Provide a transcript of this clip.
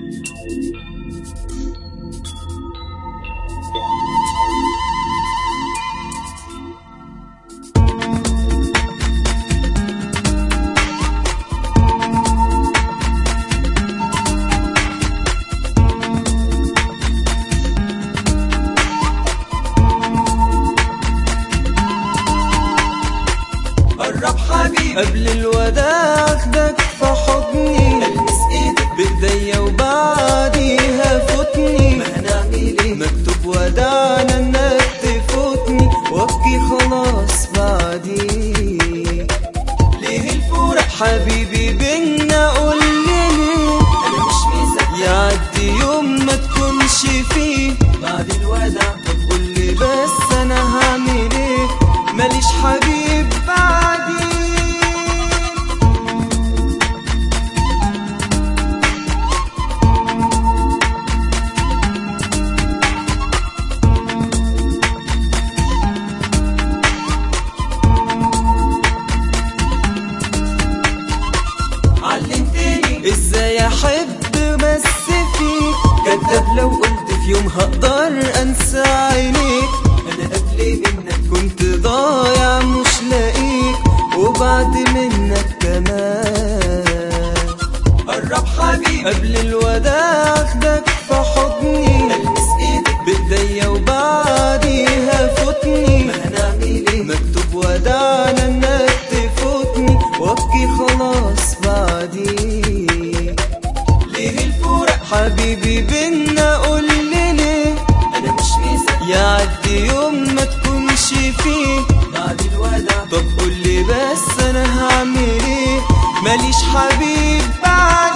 قرب حبيبي قبل الوداع اخدك في حضني المس ايدك بايديا وبعديها فوتني ما هنعمل ايه مكتوب وداعنا انك تفوتني وابكي خلاص بعديك ليه الفرح حبيبي بينا قول لي انا مش مصدق يعدي يوم ما تكونش فيه بعد الوداع طب قول لي بس انا هعمل ايه ماليش حبيب بعدي علمتني ازاي احب بس فيك كداب لو قلت في يوم هقدر انسى عينيك انا قبل منك كنت ضايع مش لاقيك وبعد منك كمان قرب حبيبي قبل الوداع اخدك في حضني المس ايدك بايديا وبعديها فوتني ما هنعمل ايه مكتوب وداعنا انك تفوتني وابكي خلاص بعديك ليه الفرح حبيبي بينا قول لي ليه انا مش مصدق يعدي يوم ما تكونش فيه بعد الوداع طب قول لي بس انا هعمل ايه ماليش حبيب بعد